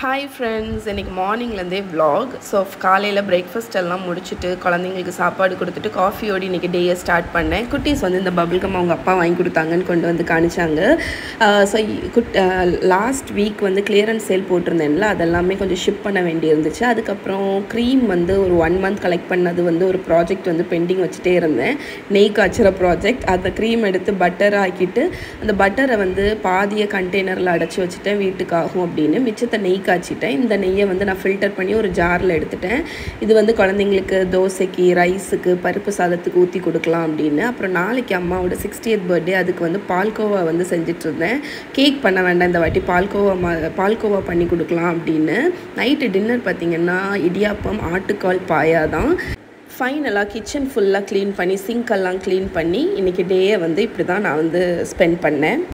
hi friends இன்றைக்கி மார்னிங்லேருந்தே vlog so காலையில் பிரேக்ஃபாஸ்ட் எல்லாம் முடிச்சுட்டு குழந்தைங்களுக்கு சாப்பாடு கொடுத்துட்டு காஃபியோடு இன்றைக்கி டேயை ஸ்டார்ட் பண்ணேன் குட்டீஸ் வந்து இந்த பபிள்கம் அவங்க அப்பா வாங்கி கொடுத்தாங்கன்னு கொண்டு வந்து காணிச்சாங்க ஸோ குட் லாஸ்ட் வீக் வந்து கிளியரன்ஸ் சேல் போட்டிருந்தேன்ல அதெல்லாமே கொஞ்சம் ஷிப் பண்ண வேண்டி இருந்துச்சு அதுக்கப்புறம் க்ரீம் வந்து ஒரு ஒன் மந்த் கலெக்ட் பண்ணது வந்து ஒரு ப்ராஜெக்ட் வந்து பெண்டிங் வச்சுட்டே இருந்தேன் நெய் காய்ச்சுற ப்ராஜெக்ட் அந்த க்ரீம் எடுத்து பட்டர் ஆக்கிட்டு அந்த பட்டரை வந்து பாதிய கண்டெய்னரில் அடைச்சி வச்சுட்டேன் வீட்டுக்காகும் அப்படின்னு மிச்சத்தை நெய் காய்ச்சிட்டேன் இந்த நெய்யை வந்து நான் ஃபில்டர் பண்ணி ஒரு ஜாரில் எடுத்துட்டேன் இது வந்து குழந்தைங்களுக்கு தோசைக்கு ரைஸுக்கு பருப்பு சாதத்துக்கு ஊற்றி கொடுக்கலாம் அப்படின்னு அப்புறம் நாளைக்கு அம்மாவோட சிக்ஸ்டியத் பர்த்டே அதுக்கு வந்து பால்கோவா வந்து செஞ்சுட்டு இருந்தேன் கேக் பண்ண வேண்டாம் இந்த வாட்டி பால்கோவா மா பால்கோவா பண்ணி கொடுக்கலாம் அப்படின்னு நைட்டு டின்னர் பார்த்திங்கன்னா இடியாப்பம் ஆட்டுக்கால் பாயா தான் ஃபைனலாக கிச்சன் ஃபுல்லாக க்ளீன் பண்ணி சிங்க் எல்லாம் க்ளீன் பண்ணி இன்றைக்கி டேயை வந்து இப்படி தான் நான் வந்து ஸ்பெண்ட் பண்ணேன்